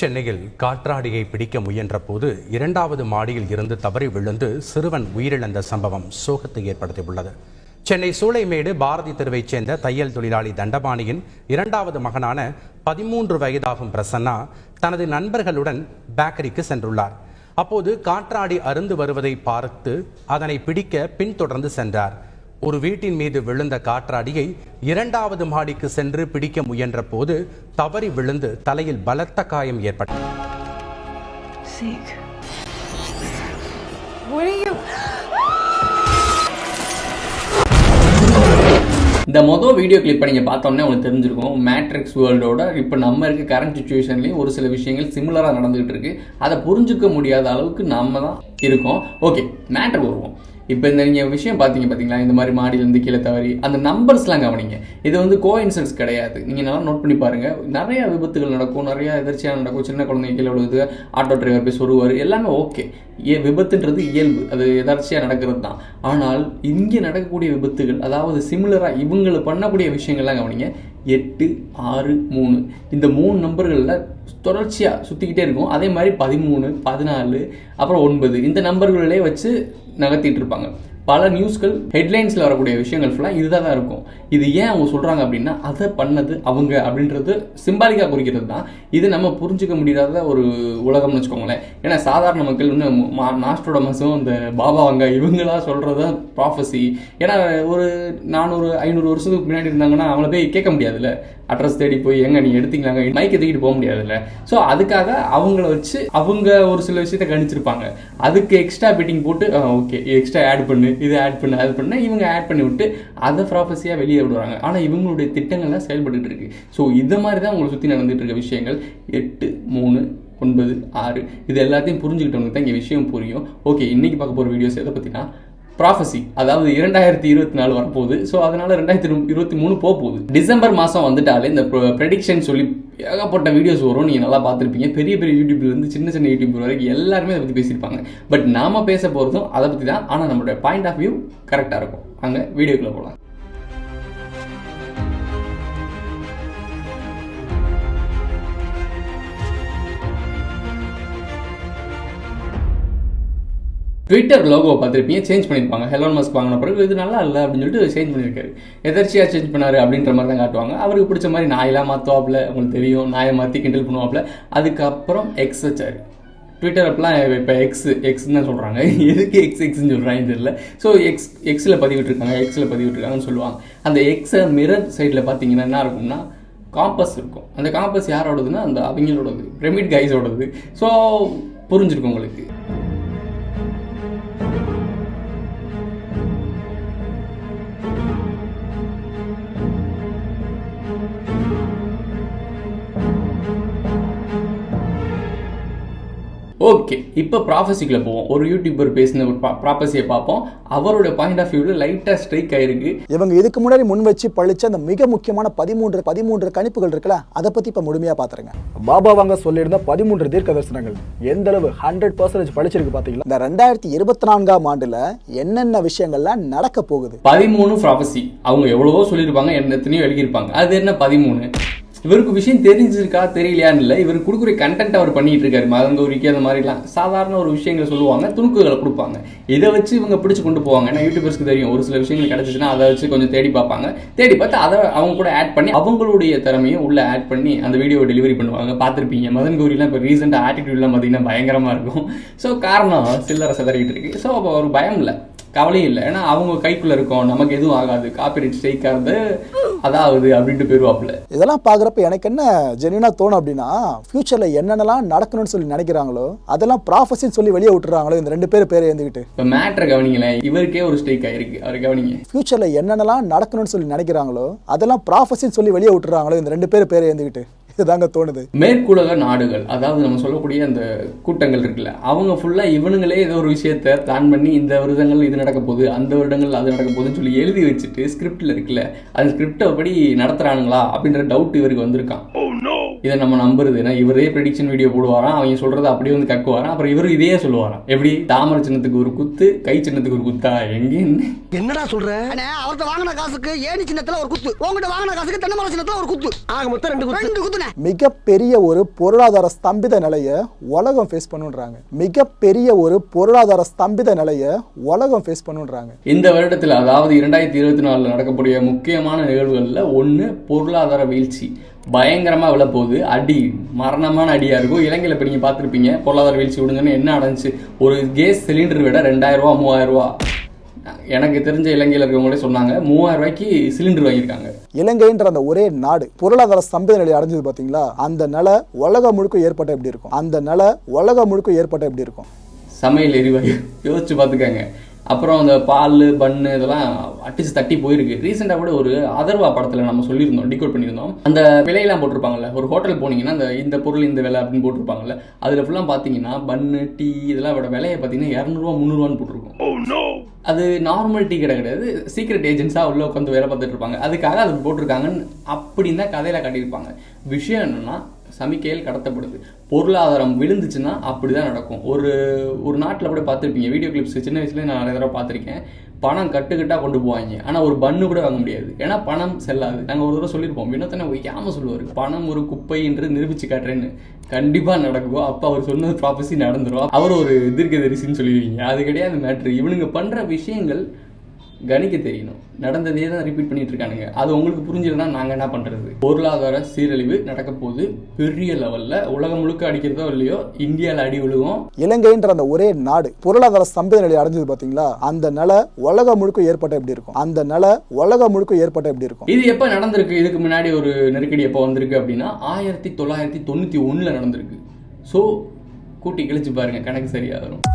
சென்னையில் காற்றாடியை பிடிக்க முயன்ற போது இரண்டாவது மாடியில் இருந்து தவறி விழுந்து சிறுவன் உயிரிழந்த சம்பவம் சோகத்தை ஏற்படுத்தியுள்ளது சென்னை சூளைமேடு பாரதி தெருவைச் சேர்ந்த தையல் தொழிலாளி தண்டபாணியின் இரண்டாவது மகனான பதிமூன்று வயதாகும் பிரசன்னா தனது நண்பர்களுடன் பேக்கரிக்கு சென்றுள்ளார் அப்போது காற்றாடி அருந்து வருவதை பார்த்து அதனை பிடிக்க பின்தொடர்ந்து சென்றார் ஒரு வீட்டின் மீது விழுந்த காற்றாடியை இரண்டாவது மாடிக்கு சென்று பிடிக்க முயன்ற போது தவறி விழுந்து தலையில் பலத்த காயம் ஏற்பட்டது Sick. What are you? இந்த மொதல் வீடியோ கிளிப்பை நீங்கள் பார்த்தோன்னே உங்களுக்கு தெரிஞ்சிருக்கும் மேட்ரிக்ஸ் வேர்ல்டோட இப்போ நம்ம இருக்க கரண்ட் சுச்சுவேஷன்லேயும் ஒரு சில விஷயங்கள் சிமிலராக நடந்துகிட்டு இருக்கு அதை புரிஞ்சுக்க முடியாத அளவுக்கு நம்ம தான் இருக்கோம் ஓகே மேட்ருக்கு வருவோம் இப்போ இந்த நீங்கள் விஷயம் பார்த்தீங்க பார்த்தீங்களா இந்த மாதிரி மாடியிலேருந்து கீழே தவறி அந்த நம்பர்ஸ்லாம் கவனிங்க இது வந்து கோ கிடையாது நீங்கள் நல்லா நோட் பண்ணி பாருங்கள் நிறைய விபத்துகள் நடக்கும் நிறைய எதிர்ச்சியாக நடக்கும் சின்ன குழந்தைங்க கீழே விழுது ஆட்டோ டிரைவர் போய் சொருவார் எல்லாமே ஓகே ஏ விபத்துன்றது இயல்பு அது எதர்ச்சியாக நடக்கிறது தான் ஆனால் இங்கே நடக்கக்கூடிய விபத்துகள் அதாவது சிமிலராக இவங்களை பண்ணக்கூடிய விஷயங்கள்லாம் கவனிங்க எட்டு ஆறு மூணு இந்த மூணு நம்பர்களில் தொடர்ச்சியாக சுற்றிக்கிட்டே இருக்கும் அதே மாதிரி பதிமூணு பதினாலு அப்புறம் ஒன்பது இந்த நம்பர்களே வச்சு நகர்த்திட்டு இருப்பாங்க பல நியூஸ்கள் ஹெட்லைன்ஸில் வரக்கூடிய விஷயங்கள் ஃபுல்லாக இதுதான் தான் இருக்கும் இது ஏன் அவங்க சொல்கிறாங்க அப்படின்னா அதை பண்ணது அவங்க அப்படின்றது சிம்பாலிக்காக குறிக்கிறது தான் இது நம்ம புரிஞ்சுக்க முடியாத ஒரு உலகம்னு வச்சுக்கோங்களேன் ஏன்னா சாதாரண மக்கள் இன்னும் மாஸ்டரோட மசும் இந்த பாபாவங்க இவங்களா சொல்கிறது ப்ராஃபஸி ஏன்னா ஒரு நானூறு ஐநூறு வருஷத்துக்கு முன்னாடி இருந்தாங்கன்னா அவங்கள போய் கேட்க முடியாதுல்ல அட்ரஸ் தேடி போய் எங்க நீ எடுத்தீங்களாங்க மைக்கை தூக்கிட்டு போக முடியாதுல்ல ஸோ அதுக்காக அவங்கள வச்சு அவங்க ஒரு சில விஷயத்த கணிச்சிருப்பாங்க அதுக்கு எக்ஸ்ட்ரா பிட்டிங் போட்டு ஓகே எக்ஸ்ட்ரா ஆட் பண்ணு இது ஆட் பண்ணு அது பண்ணு இவங்க ஆட் பண்ணி விட்டு அதை ப்ராஃபஸியாக வெளியே விடுவாங்க ஆனால் இவங்களுடைய திட்டங்கள்லாம் செயல்பட்டு இருக்கு ஸோ இந்த மாதிரி தான் உங்களை சுற்றி நடந்துட்டு இருக்க விஷயங்கள் எட்டு மூணு ஒன்பது ஆறு இது எல்லாத்தையும் புரிஞ்சுக்கிட்டவங்களுக்கு தான் இங்கே விஷயம் புரியும் ஓகே இன்னைக்கு பார்க்க போகிற வீடியோஸ் எதை பற்றினா ப்ராஃபஸி அதாவது இரண்டாயிரத்தி இருபத்தி நாலு வரப்போகுது ஸோ அதனால ரெண்டாயிரத்தி இருபத்தி மூணு போக போகுது டிசம்பர் மாதம் வந்துட்டாலே இந்த ப்ரெடிக்ஷன் சொல்லி ஏகப்பட்ட வீடியோஸ் வரும் நீங்கள் நல்லா பார்த்துருப்பீங்க பெரிய பெரிய யூடியூப்லேருந்து சின்ன சின்ன யூடியூபர் வரைக்கும் எல்லாருமே அதை பற்றி பேசியிருப்பாங்க பட் நாம பேச போகிறதும் அதை பற்றி தான் ஆனால் நம்மளோட பாயிண்ட் ஆஃப் வியூ கரெக்டாக இருக்கும் அங்கே வீடியோக்குள்ளே போகலாம் ட்விட்டர் லோகோ பார்த்துருப்பீங்க சேஞ்ச் பண்ணியிருப்பாங்க ஹெலோன் மஸ்க் வாங்கின பிறகு இது நல்லா இல்லை அப்படின்னு சொல்லிட்டு சேஞ்ச் பண்ணியிருக்காரு எதர்ச்சியாக சேஞ்ச் பண்ணாரு அப்படின்ற மாதிரி தான் காட்டுவாங்க அவருக்கு பிடிச்ச மாதிரி நாயெல்லாம் மாற்றுவாப்புல உங்களுக்கு தெரியும் நாயை மாற்றி கிண்டல் பண்ணுவாப்புல அதுக்கப்புறம் எக்ஸ் வச்சாரு ட்விட்டர் அப்பெல்லாம் இப்போ எக்ஸ் எக்ஸ்ன்னு தான் சொல்கிறாங்க எதுக்கு எக்ஸ் எக்ஸ்ன்னு சொல்கிறாங்க தெரியல ஸோ எக்ஸ் எக்ஸில் பதிவிட்டுருக்காங்க எக்ஸில் பதிவிட்டுருக்காங்கன்னு சொல்லுவாங்க அந்த எக்ஸை மிரர் சைடில் பார்த்தீங்கன்னா என்ன இருக்கும்னா காம்பஸ் இருக்கும் அந்த காம்பஸ் யாரோடதுன்னா அந்த அவங்களோடது ரெமிட் கைஸோடது ஸோ புரிஞ்சிருக்கும் உங்களுக்கு ஓகே இப்போ ப்ராஃபஸிக்குள்ள போவோம் ஒரு யூடியூபர் பேசின ஒரு ப்ராப்பஸியை பார்ப்போம் அவரோட பாயிண்ட் ஆஃப் வியூவில் லைட்டாக ஸ்ட்ரைக் ஆயிருக்கு இவங்க இதுக்கு முன்னாடி முன் வச்சு பழிச்ச அந்த மிக முக்கியமான பதிமூன்று பதிமூன்று கணிப்புகள் இருக்குல்ல அதை பத்தி இப்ப முழுமையா பாத்துருங்க பாபா வாங்க சொல்லியிருந்த பதிமூன்று தீர்க்க தரிசனங்கள் எந்த அளவு ஹண்ட்ரட் பர்சன்டேஜ் பழிச்சிருக்கு பாத்தீங்களா இந்த ரெண்டாயிரத்தி இருபத்தி நான்காம் ஆண்டுல என்னென்ன விஷயங்கள்லாம் நடக்க போகுது பதிமூணு ப்ராஃபஸி அவங்க எவ்வளவோ சொல்லியிருப்பாங்க என்ன எத்தனையோ எழுதியிருப்பாங்க அது என்ன பதிமூணு இவருக்கு விஷயம் தெரிஞ்சிருக்கா தெரியலையான்னு இல்லை இவர் கொடுக்குற கண்டென்ட் அவர் பண்ணிட்டு இருக்காரு மதங்கௌரிக்கு அந்த மாதிரிலாம் சாதாரண ஒரு விஷயங்களை சொல்லுவாங்க துணுக்குகளை கொடுப்பாங்க இதை வச்சு இவங்க பிடிச்சு கொண்டு போவாங்க ஏன்னா யூடியூபர்ஸ்க்கு தெரியும் ஒரு சில விஷயங்கள் கிடைச்சிச்சுன்னா அதை வச்சு கொஞ்சம் தேடி பார்ப்பாங்க தேடி பார்த்து அதை அவங்க கூட ஆட் பண்ணி அவங்களுடைய திறமையை உள்ள ஆட் பண்ணி அந்த வீடியோ டெலிவரி பண்ணுவாங்க பார்த்துருப்பீங்க மதன் கௌரிலாம் இப்போ ரீசெண்டாக ஆட்டிடியூட்லாம் பார்த்தீங்கன்னா பயங்கரமாக இருக்கும் ஸோ காரணம் சில்லறை சிதறிக்கிட்டு இருக்கு ஸோ அப்போ ஒரு பயம் இல்லை கவலையும் இல்லை ஏன்னா அவங்க கைக்குள்ள இருக்கோம் நமக்கு எதுவும் ஆகாது காப்பிரைட் ஸ்ட்ரைக் ஆகுது அதாவது அப்படின்ட்டு போயிருவாப்புல இதெல்லாம் பாக்குறப்ப எனக்கு என்ன ஜென்யூனா தோணும் அப்படின்னா ஃபியூச்சர்ல என்னென்னலாம் நடக்கணும்னு சொல்லி நினைக்கிறாங்களோ அதெல்லாம் ப்ராஃபஸின்னு சொல்லி வெளியே விட்டுறாங்களோ இந்த ரெண்டு பேர் பேரை எழுந்துக்கிட்டு இப்போ மேட்ரை கவனிங்களேன் இவருக்கே ஒரு ஸ்ட்ரைக் ஆயிருக்கு அவர் கவனிங்க ஃபியூச்சர்ல என்னென்னலாம் நடக்கணும்னு சொல்லி நினைக்கிறாங்களோ அதெல்லாம் ப்ராஃபஸின்னு சொல்லி வெளியே விட்டுறாங்களோ இந்த ரெண்டு பேர் பேரை எழுந்துக்கிட்டு இதுதாங்க தோணுது மேற்குலக நாடுகள் அதாவது நம்ம சொல்லக்கூடிய அந்த கூட்டங்கள் இருக்குல்ல அவங்க ஃபுல்லா இவனுங்களே ஏதோ ஒரு விஷயத்த பிளான் பண்ணி இந்த வருடங்கள் இது நடக்க போகுது அந்த வருடங்கள் அது நடக்க போகுதுன்னு சொல்லி எழுதி வச்சுட்டு ஸ்கிரிப்ட்ல இருக்குல்ல அந்த ஸ்கிரிப்டை படி நடத்துறானுங்களா அப்படின்ற டவுட் இவருக்கு வந்திருக்கான் இதை நம்ம நம்புறது ஏன்னா இவரே ப்ரெடிக்ஷன் வீடியோ போடுவாராம் அவங்க சொல்றதை அப்படியே வந்து கக்குவாராம் அப்புறம் இவரு இதையே சொல்லுவாராம் எப்படி தாமரை சின்னத்துக்கு ஒரு குத்து கை சின்னத்துக்கு ஒரு குத்தா எங்க என்ன என்னடா சொல்ற அண்ணே அவர்ட்ட வாங்கின காசுக்கு ஏணி சின்னத்துல ஒரு குத்து உங்ககிட்ட வாங்கின காசுக்கு தென்னை மரம் சின்னத்துல ஒரு குத்து ஆக மொத்தம் ரெண்டு குத்து ரெண்டு குத்துனே மிகப்பெரிய ஒரு பொருளாதார ஸ்தம்பித நிலையை உலகம் ஃபேஸ் பண்ணுன்றாங்க மிகப்பெரிய ஒரு பொருளாதார ஸ்தம்பித நிலையை உலகம் ஃபேஸ் பண்ணுன்றாங்க இந்த வருடத்தில் அதாவது இரண்டாயிரத்தி இருபத்தி நாலில் நடக்கக்கூடிய முக்கியமான நிகழ்வுகளில் ஒன்று பொருளாதார வீழ்ச்சி பயங்கரமாக விழப்போகுது அடி மரணமான அடியாக இருக்கும் இலங்கையில் இப்போ நீங்கள் பார்த்துருப்பீங்க பொருளாதார வீழ்ச்சி விடுங்கன்னு என்ன நடந்துச்சு ஒரு கேஸ் சிலிண்டர் விட ரெண்டாயிரம் ரூபா மூவாயிரம் ரூபா எனக்கு தெரிஞ்ச இலங்கையில் இருக்கவங்களே சொன்னாங்க மூவாயிரம் ரூபாய்க்கு சிலிண்டர் வாங்கியிருக்காங்க இலங்கைன்ற அந்த ஒரே நாடு பொருளாதார ஸ்தம்பித நிலை அடைஞ்சது பாத்தீங்களா அந்த நிலை உலகம் முழுக்க ஏற்பட்ட எப்படி இருக்கும் அந்த நிலை உலகம் முழுக்க ஏற்பட்ட எப்படி இருக்கும் சமையல் எரிவாயு யோசிச்சு பார்த்துக்கங்க அப்புறம் அந்த பால் பன்னு இதெல்லாம் அடிச்சு தட்டி போயிருக்கு ரீசெண்டாக கூட ஒரு அதர்வா படத்தில் நம்ம சொல்லியிருந்தோம் டிகோட் பண்ணியிருந்தோம் அந்த விலையெல்லாம் போட்டிருப்பாங்கல்ல ஒரு ஹோட்டல் போனீங்கன்னா அந்த இந்த பொருள் இந்த விலை அப்படின்னு போட்டிருப்பாங்கல்ல அதில் ஃபுல்லாக பார்த்தீங்கன்னா பன்னு டீ இதெல்லாம் விட விலையை பார்த்தீங்கன்னா இரநூறுவா முந்நூறுவான்னு போட்டிருக்கும் அது நார்மல் டீ கடை கிடையாது சீக்ரெட் ஏஜென்ட்ஸாக உள்ள உட்காந்து வேலை பார்த்துட்டு இருப்பாங்க அதுக்காக அது போட்டிருக்காங்கன்னு அப்படின்னு தான் கதையில் காட்டியிருப்பாங்க விஷயம் என்னன்னா சமிக்கையில் கடத்தப்படுது பொருளாதாரம் விழுந்துச்சுன்னா அப்படிதான் நடக்கும் ஒரு ஒரு நாட்டில் கூட பார்த்துருப்பீங்க வீடியோ கிளிப்ஸ் சின்ன வயசுல நான் நிறைய தடவை பார்த்துருக்கேன் பணம் கட்டுக்கட்டாக கொண்டு போவாங்க ஆனால் ஒரு பன்னு கூட வாங்க முடியாது ஏன்னா பணம் செல்லாது நாங்கள் ஒரு தடவை சொல்லியிருப்போம் வினோத்தனை வைக்காம சொல்லுவார் பணம் ஒரு குப்பை என்று நிரூபிச்சு காட்டுறேன்னு கண்டிப்பாக நடக்கும் அப்போ அவர் சொன்னது ப்ராப்பர்சி நடந்துரும் அவர் ஒரு தீர்க்கதரிசின்னு சொல்லிடுவீங்க அது கிடையாது மேட்ரு இவனுங்க பண்ணுற விஷயங்கள் கணிக்க தெரியணும் நடந்ததே தான் ரிப்பீட் பண்ணிட்டு இருக்கானுங்க அது உங்களுக்கு புரிஞ்சிருந்தா நாங்கள் என்ன பண்ணுறது பொருளாதார சீரழிவு நடக்க போகுது பெரிய லெவலில் உலகம் முழுக்க அடிக்கிறதோ இல்லையோ இந்தியாவில் அடி விழுகும் இலங்கைன்ற அந்த ஒரே நாடு பொருளாதார ஸ்தம்பித நிலை அடைஞ்சது பாத்தீங்களா அந்த நிலை உலகம் முழுக்க ஏற்பட்ட எப்படி இருக்கும் அந்த நிலை உலகம் முழுக்க ஏற்பட்ட எப்படி இருக்கும் இது எப்போ நடந்திருக்கு இதுக்கு முன்னாடி ஒரு நெருக்கடி எப்போ வந்திருக்கு அப்படின்னா ஆயிரத்தி தொள்ளாயிரத்தி தொண்ணூற்றி ஒன்றில் நடந்திருக்கு ஸோ கூட்டி கிழிச்சு பாருங்க கணக்கு சரியா வரும்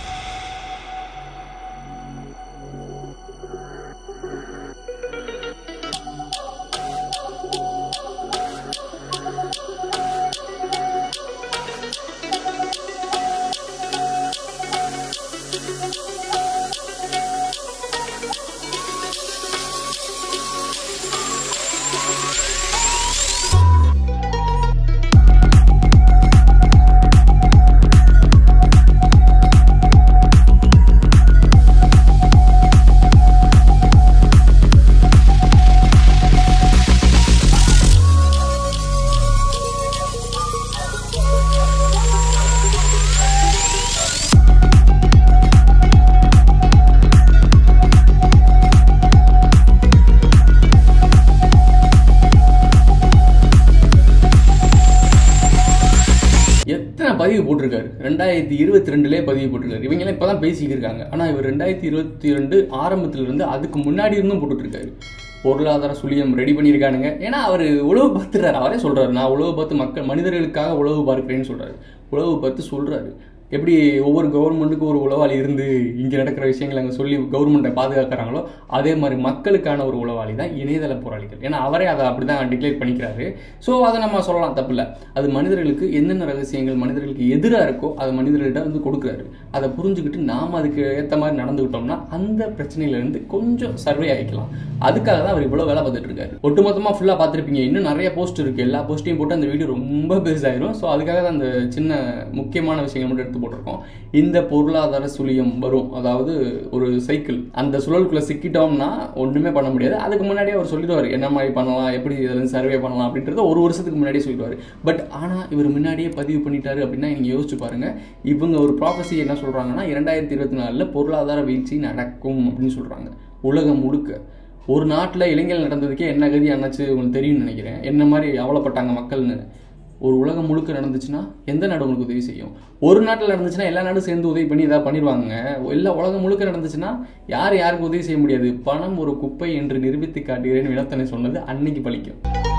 எத்தனை பதிவு போட்டிருக்காரு ரெண்டாயிரத்தி இருபத்தி ரெண்டுலேயே பதிவு போட்டிருக்காரு இவங்கெல்லாம் இப்போ தான் பேசிக்கிட்டு இருக்காங்க ஆனால் இவர் ரெண்டாயிரத்தி இருபத்தி ரெண்டு ஆரம்பத்துல இருந்து அதுக்கு முன்னாடி இருந்தும் போட்டுட்டு இருக்காரு பொருளாதார சுழியம் ரெடி பண்ணியிருக்கானுங்க ஏன்னா அவர் உழவு பார்த்துறாரு அவரே சொல்றாரு நான் உழவு பார்த்து மக்கள் மனிதர்களுக்காக உழவு பார்க்கிறேன்னு சொல்றாரு உழவு பார்த்து சொல்றாரு எப்படி ஒவ்வொரு கவர்மெண்ட்டுக்கும் ஒரு உளவாளி இருந்து இங்கே நடக்கிற விஷயங்களை அங்கே சொல்லி கவர்மெண்ட்டை பாதுகாக்கிறாங்களோ அதே மாதிரி மக்களுக்கான ஒரு உளவாளி தான் இணையதள போராளிகள் ஏன்னா அவரே அதை அப்படி தான் டிக்ளேர் பண்ணிக்கிறாரு ஸோ அதை நம்ம சொல்லலாம் தப்பில்ல அது மனிதர்களுக்கு என்னென்ன ரகசியங்கள் மனிதர்களுக்கு எதிராக இருக்கோ அதை மனிதர்கள்ட்ட வந்து கொடுக்குறாரு அதை புரிஞ்சுக்கிட்டு நாம் அதுக்கு ஏற்ற மாதிரி நடந்துக்கிட்டோம்னா அந்த பிரச்சனையிலேருந்து கொஞ்சம் சர்வே ஆகிக்கலாம் அதுக்காக தான் அவர் இவ்வளோ வேலை பார்த்துட்டு இருக்காரு ஒட்டுமொத்தமாக ஃபுல்லாக பார்த்துருப்பீங்க இன்னும் நிறைய போஸ்ட் இருக்குது எல்லா போஸ்ட்டையும் போட்டு அந்த வீடியோ ரொம்ப பெருசாயிரும் ஸோ அதுக்காக தான் அந்த சின்ன முக்கியமான விஷயங்கள் மட்டும் எடுத்து போட்டிருக்கோம் இந்த பொருளாதார சுழியம் வரும் அதாவது ஒரு சைக்கிள் அந்த சுழலுக்குள்ள சிக்கிட்டோம்னா ஒன்றுமே பண்ண முடியாது அதுக்கு முன்னாடியே அவர் சொல்லிடுவார் என்ன மாதிரி பண்ணலாம் எப்படி இதுலேருந்து சர்வே பண்ணலாம் அப்படின்றத ஒரு வருஷத்துக்கு முன்னாடியே சொல்லிடுவார் பட் ஆனால் இவர் முன்னாடியே பதிவு பண்ணிட்டாரு அப்படின்னா நீங்கள் யோசிச்சு பாருங்க இவங்க ஒரு ப்ராஃபஸி என்ன சொல்கிறாங்கன்னா இரண்டாயிரத்தி இருபத்தி நாலில் பொருளாதார வீழ்ச்சி நடக்கும் அப்படின்னு சொல்கிறாங்க உலகம் முழுக்க ஒரு நாட்டில் இளைஞர்கள் நடந்ததுக்கே என்ன கதி ஆனாச்சு உங்களுக்கு தெரியும்னு நினைக்கிறேன் என்ன மாதிரி அவலப்பட்டாங்க மக்கள்னு ஒரு உலகம் முழுக்க நடந்துச்சுன்னா எந்த நாடு உங்களுக்கு உதவி செய்யும் ஒரு நாட்டில் நடந்துச்சுன்னா எல்லா நாடும் சேர்ந்து உதவி பண்ணி ஏதாவது பண்ணிடுவாங்க எல்லா உலகம் முழுக்க நடந்துச்சுன்னா யார் யாருக்கு உதவி செய்ய முடியாது பணம் ஒரு குப்பை என்று நிரூபித்து காட்டுகிறேன் வினத்தனை சொன்னது அன்னைக்கு பலிக்கும்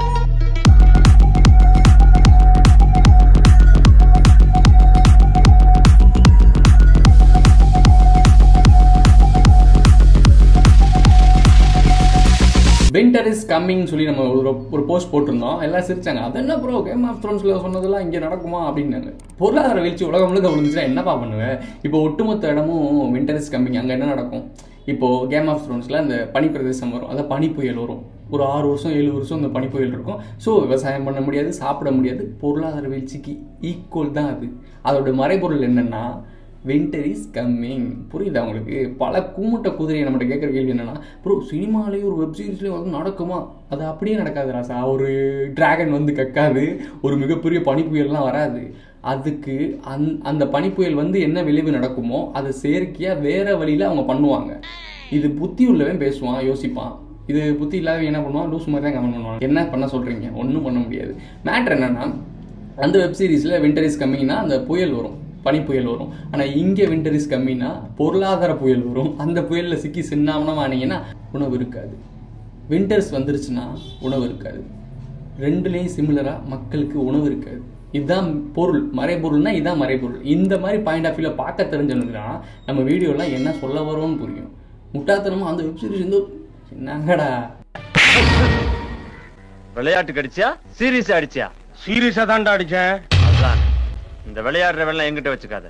வின்டர் இஸ் கம்மிங் சொல்லி நம்ம ஒரு ஒரு போஸ்ட் போட்டிருந்தோம் எல்லாம் சிரிச்சாங்க அது என்ன ப்ரோ கேம் ஆஃப் த்ரோன்ஸில் சொன்னதெல்லாம் இங்கே நடக்குமா அப்படின்னாங்க பொருளாதார வீழ்ச்சி உலகம் முழுக்க விழுந்துச்சுன்னா என்னப்பா பண்ணுவேன் இப்போ ஒட்டுமொத்த இடமும் வின்டர் இஸ் கம்மிங் அங்கே என்ன நடக்கும் இப்போ கேம் ஆஃப் த்ரோன்ஸில் அந்த பனி பிரதேசம் வரும் அந்த பனி புயல் வரும் ஒரு ஆறு வருஷம் ஏழு வருஷம் அந்த பனிப்புயல் இருக்கும் ஸோ விவசாயம் பண்ண முடியாது சாப்பிட முடியாது பொருளாதார வீழ்ச்சிக்கு ஈக்குவல் தான் அது அதோட மறைபொருள் என்னென்னா வின்டர் இஸ் கம்மிங் புரியுதா உங்களுக்கு பல கூமுட்ட குதிரையை நம்மகிட்ட கேட்குற கேள்வி என்னன்னா ப்ரோ சினிமாலேயே ஒரு வெப் சீரிஸ்லேயே வந்து நடக்குமா அது அப்படியே நடக்காது ராசா ஒரு டிராகன் வந்து கக்காது ஒரு மிகப்பெரிய பனிப்புயல்லாம் வராது அதுக்கு அந் அந்த பனிப்புயல் வந்து என்ன விளைவு நடக்குமோ அதை செயற்கையாக வேற வழியில் அவங்க பண்ணுவாங்க இது புத்தி உள்ளவன் பேசுவான் யோசிப்பான் இது புத்தி இல்லாத என்ன பண்ணுவான் லூஸ் மாதிரி தான் கமெண்ட் பண்ணுவான் என்ன பண்ண சொல்கிறீங்க ஒன்றும் பண்ண முடியாது மேட்ரு என்னன்னா அந்த வெப் சீரிஸில் வின்டர் இஸ் கம்மிங்னா அந்த புயல் வரும் பனி புயல் வரும் ஆனால் இங்கே வின்டர் இஸ் கம்மினா பொருளாதார புயல் வரும் அந்த புயலில் சிக்கி சின்னாமனம் ஆனீங்கன்னா உணவு இருக்காது வின்டர்ஸ் வந்துருச்சுன்னா உணவு இருக்காது ரெண்டுலேயும் சிமிலராக மக்களுக்கு உணவு இருக்காது இதுதான் பொருள் மறைபொருள்னா இதுதான் மறைபொருள் இந்த மாதிரி பாயிண்ட் ஆஃப் வியூவில் பார்க்க தெரிஞ்சவனுக்குனா நம்ம வீடியோலாம் என்ன சொல்ல வரோம்னு புரியும் முட்டாத்தனமா அந்த வெப் சீரிஸ் வந்து என்னங்கடா விளையாட்டுக்கு அடிச்சியா சீரியஸா அடிச்சியா சீரியஸா தான்டா அடிச்சேன் அதான் இந்த விளையாடுற வெள்ளம் எங்கிட்ட வச்சுக்காத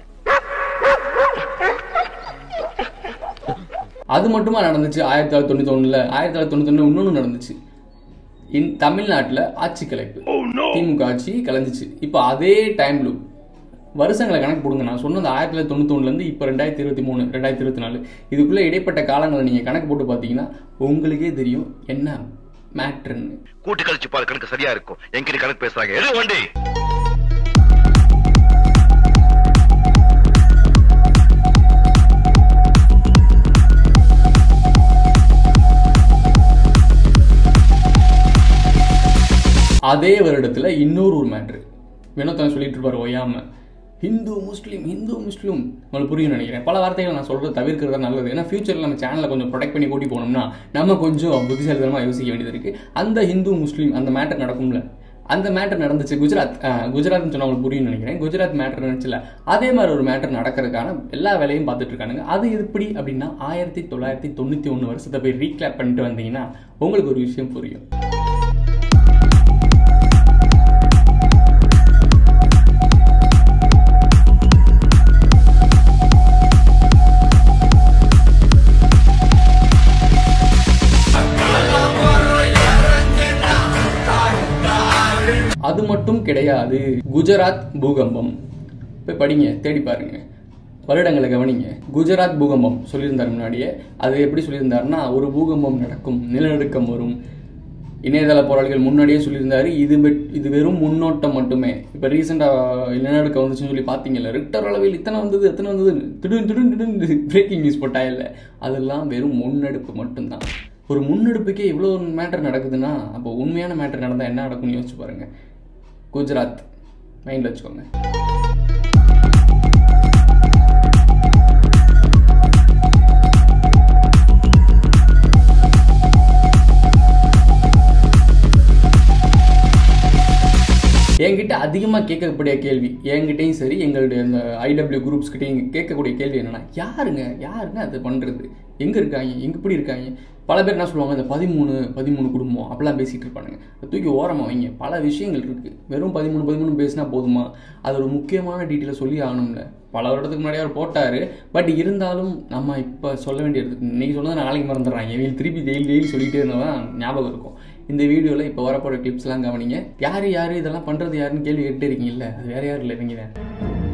அது மட்டுமா நடந்துச்சு ஆயிரத்தி தொள்ளாயிரத்தி தொண்ணூத்தி ஒண்ணுல ஆயிரத்தி தொள்ளாயிரத்தி தொண்ணூத்தி ஒண்ணு இன்னொன்று நடந்துச்சு இன் தமிழ்நாட்டில் ஆட்சி கலைப்பு திமுக ஆட்சி கலைஞ்சிச்சு இப்போ அதே டைம் லூப் வருஷங்களை கணக்கு போடுங்க நான் சொன்னது ஆயிரத்தி தொள்ளாயிரத்தி தொண்ணூத்தொன்னுலேருந்து இப்போ ரெண்டாயிரத்தி இருபத்தி மூணு ரெண்டாயிரத்தி இருபத்தி நாலு இதுக்குள்ளே இடைப்பட்ட காலங்களை நீங்கள் கணக்கு போட்டு பார்த்தீங்கன்னா உங்களுக்கே தெரியும் என்ன மேட்ருன்னு கூட்டு கழிச்சு பாரு கணக்கு சரியா இருக்கும் எங்கிட்ட கணக்கு பேசுறாங்க எது வண்டி அதே வருடத்தில் இன்னொரு ஒரு மேட்ரு வினோத்தன் சொல்லிட்டு இருப்பார் ஓயாம ஹிந்து முஸ்லீம் ஹிந்து முஸ்லீம் உங்களுக்கு புரியும் நினைக்கிறேன் பல வார்த்தைகள் நான் சொல்கிறது தவிர்க்கிறது தான் நல்லது ஏன்னா ஃபியூச்சரில் நம்ம சேனலை கொஞ்சம் ப்ரொடெக்ட் பண்ணி கூட்டி போனோம்னா நம்ம கொஞ்சம் புத்திசாலித்தனமாக யோசிக்க வேண்டியது இருக்குது அந்த ஹிந்து முஸ்லீம் அந்த மேட்டர் நடக்கும்ல அந்த மேட்டர் நடந்துச்சு குஜராத் அஹ், குஜராத்னு சொன்னா உங்களுக்கு புரியும் நினைக்கிறேன் குஜராத் மேட்டர் நடந்துச்சுல அதே மாதிரி ஒரு மேட்டர் நடக்கிறதுக்கான எல்லா வேலையும் பார்த்துட்டு இருக்கானுங்க அது எப்படி அப்படின்னா ஆயிரத்தி தொள்ளாயிரத்தி தொண்ணூற்றி ஒன்று வருஷத்தை போய் ரீக்ளாப் பண்ணிட்டு வந்தீங்கன்னா உங்களுக்கு ஒரு விஷயம் புரியும் அது மட்டும் கிடையாது குஜராத் பூகம்பம் போய் படிங்க தேடி பாருங்க வருடங்களை கவனிங்க குஜராத் பூகம்பம் சொல்லியிருந்தார் முன்னாடியே அது எப்படி சொல்லியிருந்தாருன்னா ஒரு பூகம்பம் நடக்கும் நிலநடுக்கம் வரும் இணையதள போராளிகள் முன்னாடியே சொல்லியிருந்தாரு இது வெட்- இது வெறும் முன்னோட்டம் மட்டுமே இப்போ ரீசெண்டாக நிலநடுக்கம் வந்துச்சுன்னு சொல்லி பார்த்தீங்கல்ல ரிக்டர் அளவில் இத்தனை வந்தது எத்தனை வந்தது திடீர் திடீர் திடீர்னு பிரேக்கிங் நியூஸ் போட்டா இல்லை அதெல்லாம் வெறும் முன்னெடுப்பு மட்டும்தான் ஒரு முன்னெடுப்புக்கே இவ்வளோ மேட்டர் நடக்குதுன்னா அப்போ உண்மையான மேட்டர் நடந்தால் என்ன நடக்கும்னு யோசிச்சு பாருங்க குஜராத் மைண்டில் வச்சுக்கோங்க என்கிட்ட அதிகமாக கேட்கக்கூடிய கேள்வி என்கிட்டயும் சரி எங்களுடைய இந்த ஐடபிள்யூ குரூப்ஸ்கிட்டையும் கேட்கக்கூடிய கேள்வி என்னன்னா யாருங்க யாருங்க அது பண்ணுறது எங்கே இருக்காங்க எங்க இப்படி இருக்காங்க பல பேர் என்ன சொல்லுவாங்க இந்த பதிமூணு பதிமூணு குடும்பம் அப்படிலாம் பேசிகிட்டு இருப்பானுங்க அதை தூக்கி ஓரமாக வைங்க பல விஷயங்கள் இருக்குது வெறும் பதிமூணு பதிமூணு பேசினா போதுமா அது ஒரு முக்கியமான டீட்டெயிலை சொல்லி ஆகணும்ல பல வருடத்துக்கு முன்னாடி அவர் போட்டார் பட் இருந்தாலும் நம்ம இப்போ சொல்ல வேண்டியது இன்னைக்கு சொன்னதை நாளைக்கு மறந்துடுறாங்க இவங்க திருப்பி டெய்லி டெய்லி சொல்லிகிட்டே இருந்தால் தான் ஞாபகம் இருக்கும் இந்த வீடியோவில் இப்போ வரப்போகிற கிளிப்ஸ்லாம் கவனிங்க யார் யார் இதெல்லாம் பண்ணுறது யாருன்னு கேள்வி கேட்டே இருக்கீங்கல்ல அது வேற யாரும் இல்லை இவங்க தான்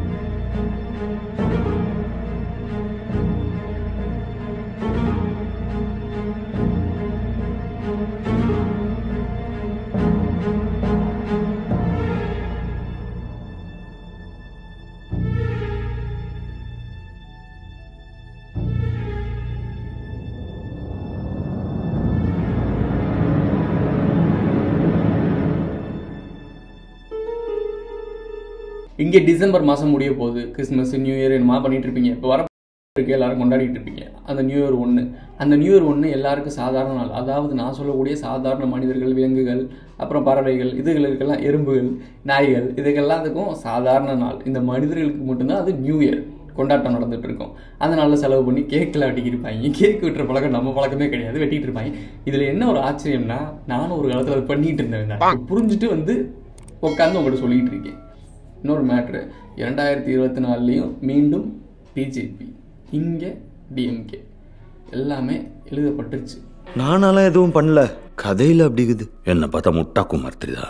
இங்கே டிசம்பர் மாதம் முடிய போகுது கிறிஸ்மஸ் நியூ இயர் என்னமா பண்ணிட்டு இருப்பீங்க இப்போ வர இருக்கு எல்லாரும் கொண்டாடிட்டு இருப்பீங்க அந்த நியூ இயர் ஒன்று அந்த நியூ இயர் ஒன்று எல்லாருக்கும் சாதாரண நாள் அதாவது நான் சொல்லக்கூடிய சாதாரண மனிதர்கள் விலங்குகள் அப்புறம் பறவைகள் இதுகளுக்கெல்லாம் எறும்புகள் நாய்கள் இதுக்கெல்லாத்துக்கும் சாதாரண நாள் இந்த மனிதர்களுக்கு மட்டும்தான் அது நியூ இயர் கொண்டாட்டம் நடந்துட்டு இருக்கும் அந்த நாளில் செலவு பண்ணி கேக்கில் வெட்டிக்கிருப்பாங்க கேக் வெட்டுற பழக்கம் நம்ம பழக்கமே கிடையாது வெட்டிட்டு இருப்பாங்க இதில் என்ன ஒரு ஆச்சரியம்னா நானும் ஒரு காலத்தில் அது பண்ணிட்டு இருந்தேன் நான். புரிஞ்சுட்டு வந்து உட்காந்து உங்கள்கிட்ட சொல்லிட்டு இருக்கேன் இன்னொரு மேட்ரு இரண்டாயிரத்தி இருபத்தி நாலுலேயும் மீண்டும் பிஜேபி இங்கே டிஎம்கே எல்லாமே எழுதப்பட்டுருச்சு நானாலாம் எதுவும் பண்ணல கதையில அப்படிக்குது என்ன பார்த்தா முட்டா குமார் தெரியுதா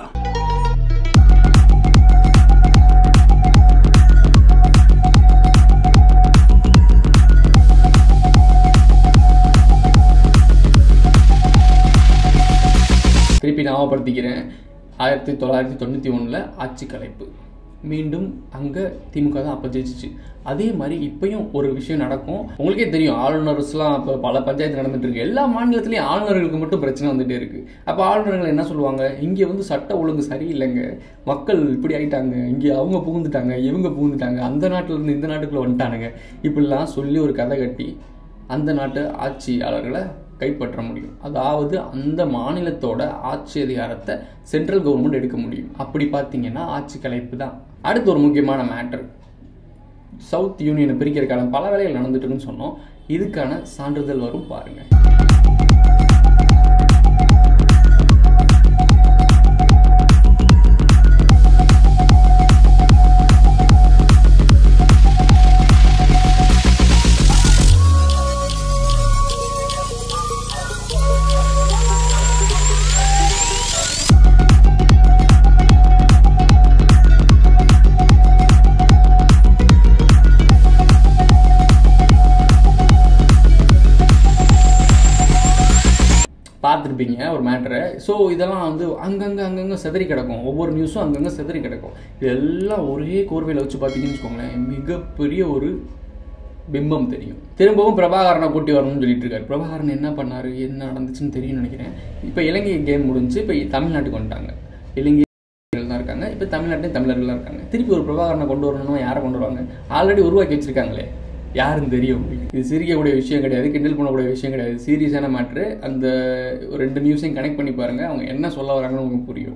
திருப்பி ஞாபகப்படுத்திக்கிறேன் ஆயிரத்தி தொள்ளாயிரத்தி தொண்ணூற்றி ஒன்றில் ஆட்சி கலைப்பு மீண்டும் அங்கே திமுக தான் அப்போ ஜெயிச்சிச்சு அதே மாதிரி இப்பயும் ஒரு விஷயம் நடக்கும் உங்களுக்கே தெரியும் ஆளுநர்ஸ்லாம் இப்போ பல பஞ்சாயத்து நடந்துட்டு இருக்கு எல்லா மாநிலத்திலையும் ஆளுநர்களுக்கு மட்டும் பிரச்சனை வந்துட்டே இருக்கு அப்போ ஆளுநர்கள் என்ன சொல்லுவாங்க இங்கே வந்து சட்ட ஒழுங்கு சரியில்லைங்க மக்கள் இப்படி ஆயிட்டாங்க இங்கே அவங்க புகுந்துட்டாங்க இவங்க புகுந்துட்டாங்க அந்த நாட்டுல இருந்து இந்த நாட்டுக்குள்ள வந்துட்டானுங்க இப்படிலாம் சொல்லி ஒரு கதை கட்டி அந்த நாட்டு ஆட்சியாளர்களை கைப்பற்ற முடியும் அதாவது அந்த மாநிலத்தோட ஆட்சி அதிகாரத்தை சென்ட்ரல் கவர்மெண்ட் எடுக்க முடியும் அப்படி பார்த்தீங்கன்னா ஆட்சி கலைப்பு தான் அடுத்து ஒரு முக்கியமான மேட்டர் சவுத் யூனியனை பிரிக்கிறதுக்கான பல வேலைகள் நடந்துட்டு இருக்குன்னு சொன்னோம் இதுக்கான சான்றிதழ் வரும் பாருங்க பார்த்துருப்பீங்க ஒரு மேட்டரை ஸோ இதெல்லாம் வந்து அங்கங்கே அங்கங்கே செதறி கிடக்கும் ஒவ்வொரு நியூஸும் அங்கங்கே செதறி கிடக்கும் இதெல்லாம் ஒரே கோர்வையில் வச்சு பார்த்தீங்கன்னு வச்சுக்கோங்களேன் மிகப்பெரிய ஒரு பிம்பம் தெரியும் திரும்பவும் பிரபாகரனை கூட்டி வரணும்னு சொல்லிட்டு இருக்காரு பிரபாகரன் என்ன பண்ணாரு என்ன நடந்துச்சுன்னு தெரியும்னு நினைக்கிறேன் இப்போ இலங்கை கேம் முடிஞ்சு இப்போ தமிழ்நாட்டுக்கு வந்துட்டாங்க இலங்கை தான் இருக்காங்க இப்போ தமிழ்நாட்டிலையும் தமிழர்கள் தான் இருக்காங்க திருப்பி ஒரு பிரபாகரனை கொண்டு வரணும்னா யாரை கொண்டு வருவாங்க ஆல்ரெடி உருவாக்கி வச்சிருக்காங்களே யாருன்னு தெரியும் உங்களுக்கு இது சிரிக்கக்கூடிய விஷயம் கிடையாது கிண்டல் பண்ணக்கூடிய விஷயம் கிடையாது சீரியஸான மேட்ரு அந்த ரெண்டு நியூஸையும் கனெக்ட் பண்ணி பாருங்க அவங்க என்ன சொல்ல வராங்கன்னு உங்களுக்கு புரியும்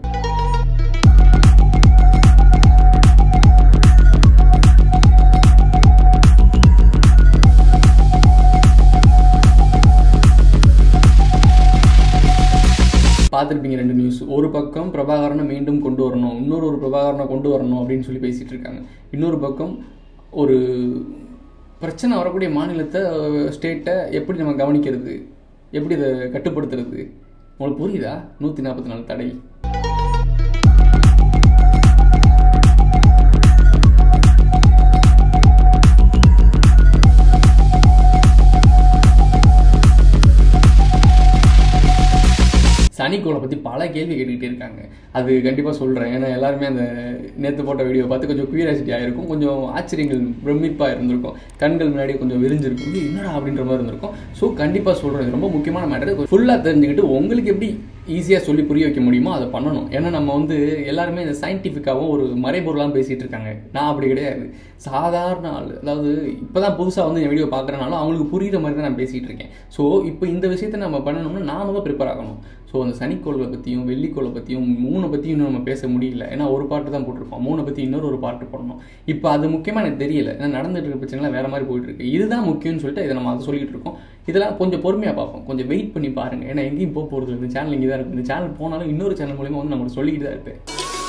பார்த்துருப்பீங்க ரெண்டு நியூஸ் ஒரு பக்கம் பிரபாகரனை மீண்டும் கொண்டு வரணும் இன்னொரு ஒரு பிரபாகரனை கொண்டு வரணும் அப்படின்னு சொல்லி பேசிட்டு இருக்காங்க இன்னொரு பக்கம் ஒரு பிரச்சனை வரக்கூடிய மாநிலத்தை ஸ்டேட்டை எப்படி நம்ம கவனிக்கிறது எப்படி இதை கட்டுப்படுத்துறது உங்களுக்கு புரியுதா நூற்றி நாற்பத்தி நாலு தடை சனிக்கோளை பற்றி பல கேள்வி கேட்டுக்கிட்டே இருக்காங்க அது கண்டிப்பாக சொல்கிறேன் ஏன்னா எல்லாருமே அந்த நேற்று போட்ட வீடியோ பார்த்து கொஞ்சம் கியூரியாசிட்டி ஆகிருக்கும் கொஞ்சம் ஆச்சரியங்கள் பிரமிப்பாக இருந்திருக்கும் கண்கள் முன்னாடி கொஞ்சம் விரிஞ்சிருக்கும் இது என்னடா அப்படின்ற மாதிரி இருந்திருக்கும் ஸோ கண்டிப்பாக சொல்கிறேன் இது ரொம்ப முக்கியமான மேட்டர் ஃபுல்லாக தெரிஞ்சுக்கிட்டு உங்களுக்கு எப்படி ஈஸியாக சொல்லி புரிய வைக்க முடியுமோ அதை பண்ணணும் ஏன்னா நம்ம வந்து எல்லாருமே இந்த சயின்டிஃபிக்காகவும் ஒரு மறைபொருளாக பேசிகிட்டு இருக்காங்க நான் அப்படி கிடையாது சாதாரண ஆள் அதாவது இப்போ தான் புதுசாக வந்து என் வீடியோ பார்க்குறனாலும் அவங்களுக்கு புரியுற மாதிரி தான் நான் பேசிகிட்டு இருக்கேன் ஸோ இப்போ இந்த விஷயத்தை நம்ம பண்ணணும்னா நாம தான் ப்ரிப்பேர் ஆகணும் ஸோ அந்த சனிக்கோளை பற்றியும் வெள்ளிக்கோளை பற்றியும் மூணை பற்றியும் இன்னும் நம்ம பேச முடியல ஏன்னா ஒரு பாட்டு தான் போட்டிருக்கோம் மூணை பற்றி இன்னொரு ஒரு பாட்டு போடணும் இப்போ அது முக்கியமாக எனக்கு தெரியல ஏன்னா நடந்துட்டு இருக்க பிரச்சனைலாம் வேறு மாதிரி போயிட்டு இருக்கு இதுதான் முக்கியம்னு சொல்லிட்டு இதை நம்ம அதை சொல்லிட்டு இருக்கோம் இதெல்லாம் கொஞ்சம் பொறுமையாக பார்ப்போம் கொஞ்சம் வெயிட் பண்ணி பாருங்கள் ஏன்னா எங்கேயும் போக போகிறது இந்த சேனல் இங்கே தான் இருக்குது இந்த சேனல் போனாலும் இன்னொரு சேனல் மூலியமாக வந்து நம்ம சொல்லிக்கிட்டு தான் இருப்பேன்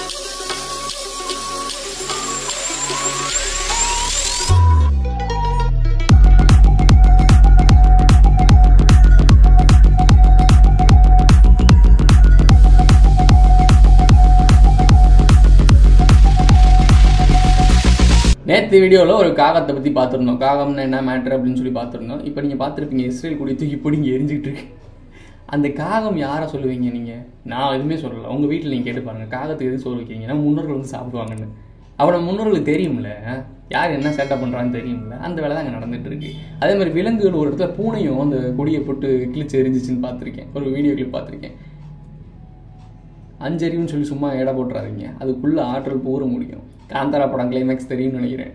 நேற்று வீடியோவில் ஒரு காகத்தை பற்றி பார்த்துருந்தோம் காகம்னா என்ன மேட்ரு அப்படின்னு சொல்லி பார்த்துருந்தோம் இப்போ நீங்கள் பார்த்துருப்பீங்க இஸ்ரேல் கூடி தூக்கி பிடிங்கி எரிஞ்சிட்டு இருக்கு அந்த காகம் யாரை சொல்லுவீங்க நீங்கள் நான் எதுவுமே சொல்லலை உங்கள் வீட்டில் நீங்கள் கேட்டு பாருங்கள் காகத்துக்கு எதுவும் சொல்ல வைக்கிறீங்கன்னா முன்னோர்கள் வந்து சாப்பிடுவாங்கன்னு அவனை முன்னோர்களுக்கு தெரியும்ல யார் என்ன சேட்டை பண்ணுறான்னு தெரியும்ல அந்த வேலை தான் அங்கே நடந்துட்டு இருக்கு அதே மாதிரி விலங்குகள் ஒரு இடத்துல பூனையும் அந்த கொடியை போட்டு கிழிச்சு எரிஞ்சிச்சுன்னு பார்த்துருக்கேன் ஒரு வீடியோ கிளிப் பார்த்துருக்கேன் அஞ்சறிவுன்னு சொல்லி சும்மா எடை போட்டுறாதீங்க அதுக்குள்ளே ஆற்றல் போற முடியும் காந்தாரா படம் கிளைமேக்ஸ் தெரியும்னு நினைக்கிறேன்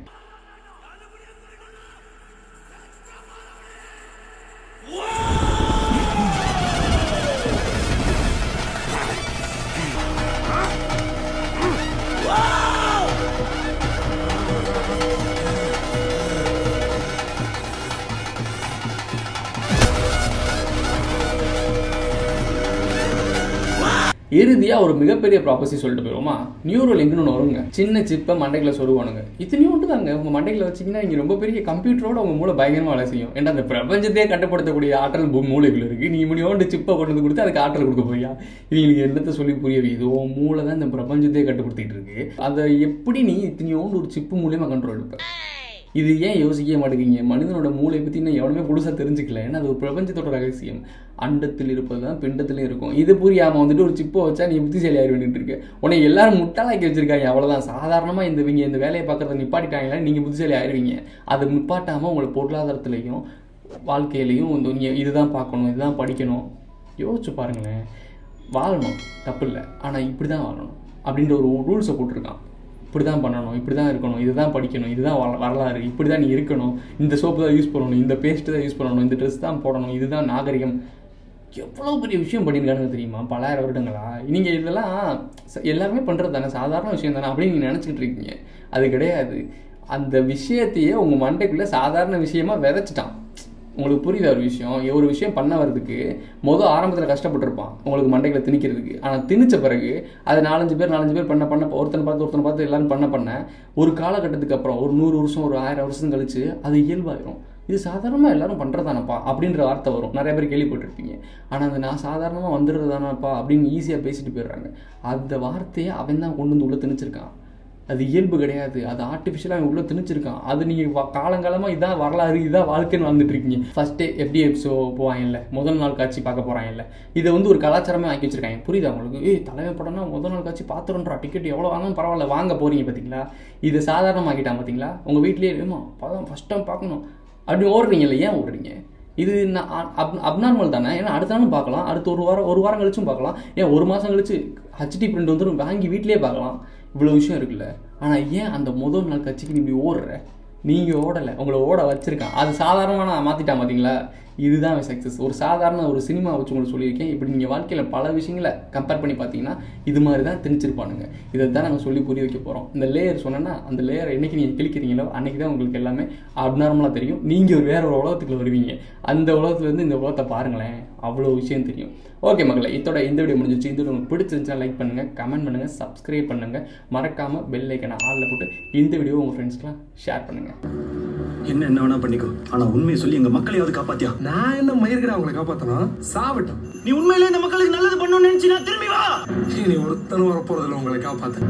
இறுதியாக ஒரு மிகப்பெரிய ப்ராப்பர்சி சொல்லிட்டு போயிடுவோமா நியூரோ லிங்க்னு ஒன்று வருங்க சின்ன சிப்பை மண்டைக்குள்ள சொருவானுங்க இத்தனையும் தாங்க உங்கள் மண்டைக்குள்ள வச்சிங்கன்னா நீங்கள் ரொம்ப பெரிய கம்ப்யூட்டரோட உங்கள் மூளை பயங்கரமாக வேலை செய்யும் ஏன்னா அந்த பிரபஞ்சத்தையே கட்டுப்படுத்தக்கூடிய ஆற்றல் பூ- மூளைக்குள்ள இருக்குது நீங்கள் முடியோண்டு சிப்பை கொண்டு வந்து கொடுத்து அதுக்கு ஆற்றல் கொடுக்க போறியா இவங்களுக்கு என்னத்தை சொல்லி புரிய வைக்குது உன் மூளை தான் இந்த பிரபஞ்சத்தையே கட்டுப்படுத்திட்டு இருக்கு அதை எப்படி நீ இத்தனையோண்டு ஒரு சிப்பு மூலியமாக கண்ட்ரோல் எடுப்ப இது ஏன் யோசிக்கவே மாட்டேங்கிறீங்க மனிதனோட மூளை பற்றி இன்னும் எவனுமே புதுசாக தெரிஞ்சுக்கல ஏன்னா அது ஒரு பிரபஞ்சத்தோட ரகசியம் அண்டத்தில் இருப்பது தான் பிண்டத்திலும் இருக்கும் இது புரியாமல் வந்துட்டு ஒரு சிப்பை வச்சா நீ புத்திசாலி ஆயிரு வேண்டிட்டு இருக்க உன்னை எல்லாரும் முட்டாளாக்கி வச்சிருக்காங்க அவ்வளோதான் சாதாரணமாக இந்த இவங்க இந்த வேலையை பார்க்கறத நிப்பாட்டிட்டாங்களா நீங்கள் புத்திசாலி ஆயிருவீங்க அதை நிப்பாட்டாமல் உங்களை பொருளாதாரத்துலையும் வாழ்க்கையிலையும் இந்த நீங்கள் இதுதான் பார்க்கணும் இதுதான் படிக்கணும் யோசிச்சு பாருங்களேன் வாழணும் தப்பு இல்லை ஆனால் இப்படி தான் வாழணும் அப்படின்ற ஒரு ரூல்ஸை போட்டிருக்கான் இப்படி தான் பண்ணணும் இப்படி தான் இருக்கணும் இதுதான் படிக்கணும் இதுதான் வர- வரலாறு இப்படி தான் நீ இருக்கணும் இந்த சோப்பு தான் யூஸ் பண்ணணும் இந்த பேஸ்ட்டு தான் யூஸ் பண்ணணும் இந்த ட்ரெஸ் தான் போடணும் இதுதான் நாகரிகம் எவ்வளோ பெரிய விஷயம் பண்ணியிருக்கானுங்க தெரியுமா பலாயிரம் வருடங்களா நீங்கள் இதெல்லாம் ச- எல்லாருமே பண்ணுறது தானே சாதாரண விஷயம் தானே அப்படின்னு நீங்கள் நினச்சிக்கிட்டு இருக்கீங்க அது கிடையாது அந்த விஷயத்தையே உங்கள் மண்டைக்குள்ளே சாதாரண விஷயமா விதைச்சிட்டான் உங்களுக்கு புரியுதா ஒரு விஷயம் ஒரு விஷயம் பண்ண வர்றதுக்கு மொதல் ஆரம்பத்தில் கஷ்டப்பட்டிருப்பான் உங்களுக்கு மண்டைகளை திணிக்கிறதுக்கு ஆனால் திணிச்ச பிறகு அது நாலஞ்சு பேர் நாலஞ்சு பேர் பண்ண பண்ண ஒருத்தனை பார்த்து ஒருத்தனை பார்த்து எல்லாரும் பண்ண பண்ண ஒரு காலகட்டத்துக்கு அப்புறம் ஒரு நூறு வருஷம் ஒரு ஆயிரம் வருஷம் கழிச்சு அது இயல்பாயிரும் இது சாதாரணமாக எல்லாரும் பண்ணுறதானப்பா அப்படின்ற வார்த்தை வரும் நிறைய பேர் கேள்விப்பட்டிருப்பீங்க ஆனால் அது நான் சாதாரணமாக வந்துடுறதானப்பா அப்படின்னு ஈஸியாக பேசிட்டு போயிடுறாங்க அந்த வார்த்தையை அவன் தான் கொண்டு வந்து உள்ள திணிச்சிருக்கான் அது இயல்பு கிடையாது அது ஆர்டிஃபிஷியலாக உள்ள திணிச்சிருக்கான் அது நீங்கள் காலங்காலமாக இதான் வரலாறு இதான் வாழ்க்கைன்னு வாழ்ந்துட்டு இருக்கீங்க ஃபர்ஸ்ட் எப்படி ஷோ போவாங்கல்ல முதல் நாள் காட்சி பார்க்க போகிறாங்கல்ல இதை வந்து ஒரு கலாச்சாரமே ஆக்கி வச்சிருக்காங்க புரியுதா உங்களுக்கு ஏய் தலைமை படம்னா முதல் நாள் காட்சி பார்த்துருன்றா டிக்கெட் எவ்வளோ வாங்கும் பரவாயில்ல வாங்க போறீங்க பார்த்தீங்களா இது சாதாரணமாக்கிட்டான் பார்த்தீங்களா உங்கள் வீட்லேயே ஏமா படம் ஃபஸ்ட் டைம் பார்க்கணும் அப்படி ஓடுறீங்கல்ல ஏன் ஓடுறீங்க இது நான் அப் அப்நார்மல் தானே ஏன்னா அடுத்த நாளும் பார்க்கலாம் அடுத்த ஒரு வாரம் ஒரு வாரம் கழிச்சும் பார்க்கலாம் ஏன் ஒரு மாதம் கழிச்சு ஹச்டி பிரிண்ட் வந்துடும் வாங்கி வீட்டிலேயே பார்க்கலாம் இவ்வளோ விஷயம் இருக்குல்ல ஆனால் ஏன் அந்த முதல் நாள் கட்சிக்கு நீ இப்படி ஓடுற நீங்கள் ஓடலை உங்களை ஓட வச்சிருக்கான் அது சாதாரணமாக நான் மாற்றிட்டான் பார்த்தீங்களா இதுதான் சக்ஸஸ் ஒரு சாதாரண ஒரு சினிமா வச்சு உங்களுக்கு சொல்லியிருக்கேன் இப்படி நீங்கள் வாழ்க்கையில் பல விஷயங்களை கம்பேர் பண்ணி பார்த்தீங்கன்னா இது மாதிரி தான் திணிச்சிருப்பானுங்க இதை தான் நாங்கள் சொல்லி புரிய வைக்க போகிறோம் இந்த லேயர் சொன்னேன்னா அந்த லேயர் என்னைக்கு நீங்கள் கிளிக்கிறீங்களோ அன்னைக்கு தான் உங்களுக்கு எல்லாமே அப்நார்மலாக தெரியும் நீங்கள் ஒரு வேற ஒரு உலகத்துக்குள்ள வருவீங்க அந்த உலகத்துலேருந்து இந்த உலகத்தை பாருங்களேன் அவ்வளோ விஷயம் தெரியும் ஓகே மக்களை இதோட இந்த வீடியோ முடிஞ்சிச்சு இந்த வீடியோ உங்களுக்கு பிடிச்சிருந்துச்சுன்னா லைக் பண்ணுங்கள் கமெண்ட் பண்ணுங்கள் சப்ஸ்கிரைப் பண்ணுங்கள் மறக்காமல் பெல் ஐக்கனை ஆளில் போட்டு இந்த வீடியோ உங்கள் ஃப்ரெண்ட்ஸ்க்குலாம் ஷேர் பண்ணுங்கள் என்ன என்ன வேணா பண்ணிக்கோ ஆனா உண்மையை சொல்லி எங்க மக்களையாவது காப்பாத்தியா நான் என்ன மயிருக்கிறேன் அவங்களை காப்பாத்தணும் சாவட்டும் நீ உண்மையிலே இந்த மக்களுக்கு நல்லது பண்ணணும்னு நினைச்சு நான் திரும்பி வா இனி ஒருத்தனும் வரப்போறதில்ல உங்களை காப்பாத்த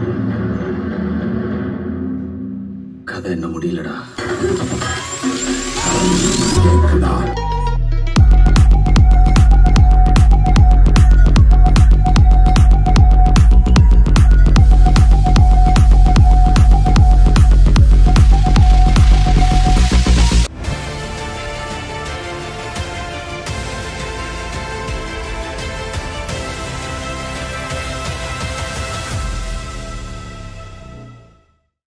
கதை என்ன முடியலடா கேக்குதா